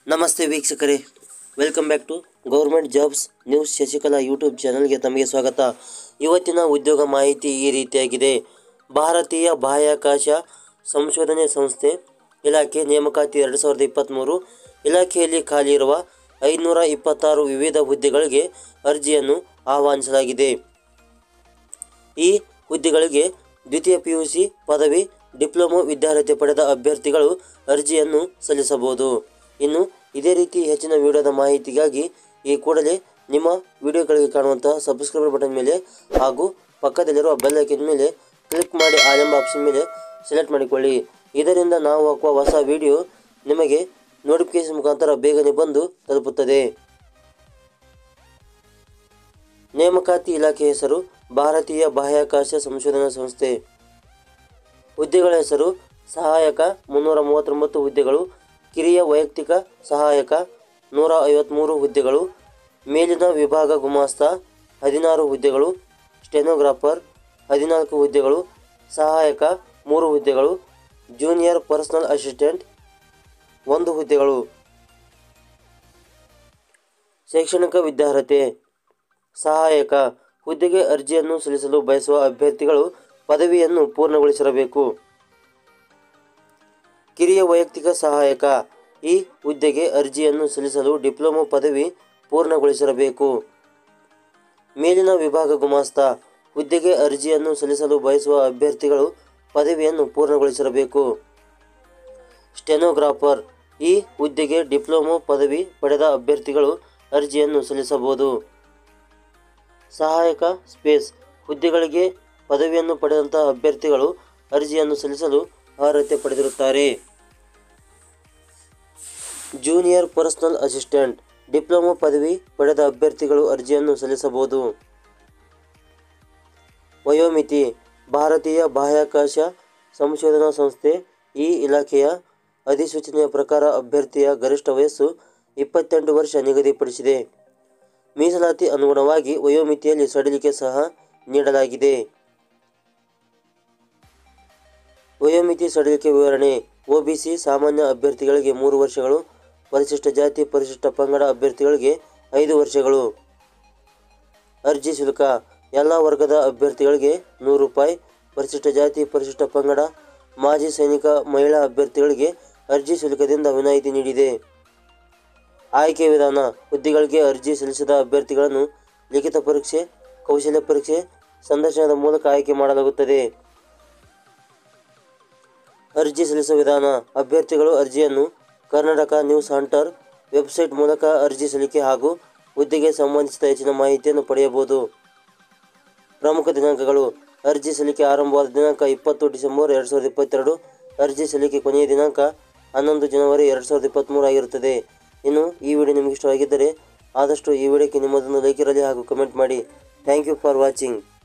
ನಮಸ್ತೆ ವೀಕ್ಷಕರೇ welcome back to government jobs news Shashikala YouTube ಚಾನಲ್ಗೆ ತಮಗೆ ಸ್ವಾಗತ ಇವತ್ತಿನ ಉದ್ಯೋಗ ಮಾಹಿತಿ ಈ ರೀತಿಯಾಗಿದೆ ಭಾರತೀಯ ಬಾಹ್ಯಾಕಾಶ ಸಂಶೋಧನೆ ಸಂಸ್ಥೆ ಇಲಾಖೆ ನೇಮಕಾತಿ ಎರಡು ಸಾವಿರದ ಇಪ್ಪತ್ತ್ಮೂರು ಇಲಾಖೆಯಲ್ಲಿ ಖಾಲಿ ಇರುವ ಐನೂರ ಇಪ್ಪತ್ತಾರು ವಿವಿಧ ಹುದ್ದೆಗಳಿಗೆ ಅರ್ಜಿಯನ್ನು ಆಹ್ವಾನಿಸಲಾಗಿದೆ ಈ ಹುದ್ದೆಗಳಿಗೆ ದ್ವಿತೀಯ ಪಿ ಯು ಸಿ ಪದವಿ ಡಿಪ್ಲೊಮೊ ವಿದ್ಯಾರ್ಹತೆ ಪಡೆದ ಅಭ್ಯರ್ಥಿಗಳು ಅರ್ಜಿಯನ್ನು ಸಲ್ಲಿಸಬಹುದು ಇನ್ನು ಇದೇ ರೀತಿ ಹೆಚ್ಚಿನ ವಿಡಿಯೋದ ಮಾಹಿತಿಗಾಗಿ ಈ ಕೂಡಲೇ ನಿಮ್ಮ ವಿಡಿಯೋಗಳಿಗೆ ಕಾಣುವಂತಹ ಸಬ್ಸ್ಕ್ರೈಬರ್ ಬಟನ್ ಮೇಲೆ ಹಾಗೂ ಪಕ್ಕದಲ್ಲಿರುವ ಬೆಲ್ ಐಕನ್ ಮೇಲೆ ಕ್ಲಿಕ್ ಮಾಡಿ ಆಲ್ ಎಂಬ ಆಪ್ಷನ್ ಮೇಲೆ ಸೆಲೆಕ್ಟ್ ಮಾಡಿಕೊಳ್ಳಿ ಇದರಿಂದ ನಾವು ಹಾಕುವ ಹೊಸ ವಿಡಿಯೋ ನಿಮಗೆ ನೋಟಿಫಿಕೇಶನ್ ಮುಖಾಂತರ ಬೇಗನೆ ಬಂದು ತಲುಪುತ್ತದೆ ನೇಮಕಾತಿ ಇಲಾಖೆ ಹೆಸರು ಭಾರತೀಯ ಬಾಹ್ಯಾಕಾಶ ಸಂಶೋಧನಾ ಸಂಸ್ಥೆ ಹುದ್ದೆಗಳ ಹೆಸರು ಸಹಾಯಕ ಮುನ್ನೂರ ಮೂವತ್ತೊಂಬತ್ತು ಹುದ್ದೆಗಳು ಕಿರಿಯ ವೈಯಕ್ತಿಕ ಸಹಾಯಕ ನೂರ ಐವತ್ತ್ಮೂರು ಹುದ್ದೆಗಳು ಮೇಲಿನ ವಿಭಾಗ ಗುಮಾಸ್ತ ಹದಿನಾರು ಹುದ್ದೆಗಳು ಸ್ಟೆನೋಗ್ರಾಫರ್ ಹದಿನಾಲ್ಕು ಹುದ್ದೆಗಳು ಸಹಾಯಕ ಮೂರು ಹುದ್ದೆಗಳು ಜೂನಿಯರ್ ಪರ್ಸನಲ್ ಅಸಿಸ್ಟೆಂಟ್ ಒಂದು ಹುದ್ದೆಗಳು ಶೈಕ್ಷಣಿಕ ವಿದ್ಯಾರ್ಹತೆ ಸಹಾಯಕ ಹುದ್ದೆಗೆ ಅರ್ಜಿಯನ್ನು ಸಲ್ಲಿಸಲು ಬಯಸುವ ಅಭ್ಯರ್ಥಿಗಳು ಪದವಿಯನ್ನು ಪೂರ್ಣಗೊಳಿಸಿರಬೇಕು ಕಿರಿಯ ವೈಯಕ್ತಿಕ ಸಹಾಯಕ ಈ ಹುದ್ದೆಗೆ ಅರ್ಜಿಯನ್ನು ಸಲ್ಲಿಸಲು ಡಿಪ್ಲೊಮೊ ಪದವಿ ಪೂರ್ಣಗೊಳಿಸಿರಬೇಕು ಮೇಲಿನ ವಿಭಾಗ ಗುಮಾಸ್ತ ಹುದ್ದೆಗೆ ಅರ್ಜಿಯನ್ನು ಸಲ್ಲಿಸಲು ಬಯಸುವ ಅಭ್ಯರ್ಥಿಗಳು ಪದವಿಯನ್ನು ಪೂರ್ಣಗೊಳಿಸಿರಬೇಕು ಸ್ಟೆನೋಗ್ರಾಫರ್ ಈ ಹುದ್ದೆಗೆ ಡಿಪ್ಲೊಮೊ ಪದವಿ ಪಡೆದ ಅಭ್ಯರ್ಥಿಗಳು ಅರ್ಜಿಯನ್ನು ಸಲ್ಲಿಸಬಹುದು ಸಹಾಯಕ ಸ್ಪೇಸ್ ಹುದ್ದೆಗಳಿಗೆ ಪದವಿಯನ್ನು ಪಡೆದಂತಹ ಅಭ್ಯರ್ಥಿಗಳು ಅರ್ಜಿಯನ್ನು ಸಲ್ಲಿಸಲು ಅರ್ಹತೆ ಪಡೆದಿರುತ್ತಾರೆ ಜೂನಿಯರ್ ಪರ್ಸನಲ್ ಅಸಿಸ್ಟೆಂಟ್ ಡಿಪ್ಲೊಮೊ ಪದವಿ ಪಡೆದ ಅಭ್ಯರ್ಥಿಗಳು ಅರ್ಜಿಯನ್ನು ಸಲ್ಲಿಸಬಹುದು ವಯೋಮಿತಿ ಭಾರತೀಯ ಬಾಹ್ಯಾಕಾಶ ಸಂಶೋಧನಾ ಸಂಸ್ಥೆ ಈ ಇಲಾಖೆಯ ಅಧಿಸೂಚನೆಯ ಪ್ರಕಾರ ಅಭ್ಯರ್ಥಿಯ ಗರಿಷ್ಠ ವಯಸ್ಸು ಇಪ್ಪತ್ತೆಂಟು ವರ್ಷ ನಿಗದಿಪಡಿಸಿದೆ ಮೀಸಲಾತಿ ಅನುಗುಣವಾಗಿ ವಯೋಮಿತಿಯಲ್ಲಿ ಸಡಿಲಿಕೆ ಸಹ ನೀಡಲಾಗಿದೆ ವಯೋಮಿತಿ ಸಡಿಲಿಕೆ ವಿವರಣೆ ಒಬಿಸಿ ಸಾಮಾನ್ಯ ಅಭ್ಯರ್ಥಿಗಳಿಗೆ ಮೂರು ವರ್ಷಗಳು ಪರಿಶಿಷ್ಟ ಜಾತಿ ಪರಿಶಿಷ್ಟ ಪಂಗಡ ಅಭ್ಯರ್ಥಿಗಳಿಗೆ ಐದು ವರ್ಷಗಳು ಅರ್ಜಿ ಶುಲ್ಕ ಎಲ್ಲ ವರ್ಗದ ಅಭ್ಯರ್ಥಿಗಳಿಗೆ ನೂರು ರೂಪಾಯಿ ಪರಿಶಿಷ್ಟ ಜಾತಿ ಪರಿಶಿಷ್ಟ ಪಂಗಡ ಮಾಜಿ ಸೈನಿಕ ಮಹಿಳಾ ಅಭ್ಯರ್ಥಿಗಳಿಗೆ ಅರ್ಜಿ ಶುಲ್ಕದಿಂದ ವಿನಾಯಿತಿ ನೀಡಿದೆ ಆಯ್ಕೆ ವಿಧಾನ ಹುದ್ದೆಗಳಿಗೆ ಅರ್ಜಿ ಸಲ್ಲಿಸಿದ ಅಭ್ಯರ್ಥಿಗಳನ್ನು ಲಿಖಿತ ಪರೀಕ್ಷೆ ಕೌಶಲ್ಯ ಪರೀಕ್ಷೆ ಸಂದರ್ಶನದ ಮೂಲಕ ಆಯ್ಕೆ ಮಾಡಲಾಗುತ್ತದೆ ಅರ್ಜಿ ಸಲ್ಲಿಸುವ ವಿಧಾನ ಅಭ್ಯರ್ಥಿಗಳು ಅರ್ಜಿಯನ್ನು ಕರ್ನಾಟಕ ನ್ಯೂಸ್ ಹಂಟರ್ ವೆಬ್ಸೈಟ್ ಮೂಲಕ ಅರ್ಜಿ ಸಲ್ಲಿಕೆ ಹಾಗೂ ಹುದ್ದೆಗೆ ಸಂಬಂಧಿಸಿದ ಹೆಚ್ಚಿನ ಮಾಹಿತಿಯನ್ನು ಪಡೆಯಬಹುದು ಪ್ರಮುಖ ದಿನಾಂಕಗಳು ಅರ್ಜಿ ಸಲ್ಲಿಕೆ ಆರಂಭವಾದ ದಿನಾಂಕ ಇಪ್ಪತ್ತು ಡಿಸೆಂಬರ್ ಎರಡು ಸಾವಿರದ ಇಪ್ಪತ್ತೆರಡು ಅರ್ಜಿ ಸಲ್ಲಿಕೆ ಕೊನೆಯ ದಿನಾಂಕ ಹನ್ನೊಂದು ಜನವರಿ ಎರಡು ಸಾವಿರದ ಇಪ್ಪತ್ತ್ಮೂರು ಆಗಿರುತ್ತದೆ ಇನ್ನು ಈ ವಿಡಿಯೋ ನಿಮಗೆ ಇಷ್ಟವಾಗಿದ್ದರೆ ಆದಷ್ಟು ಈ ವಿಡಿಯೋಕ್ಕೆ ನಿಮ್ಮದೊಂದು ಲೈಕ್ ಇರಲಿ ಹಾಗೂ ಕಮೆಂಟ್ ಮಾಡಿ ಥ್ಯಾಂಕ್ ಯು ಫಾರ್ ವಾಚಿಂಗ್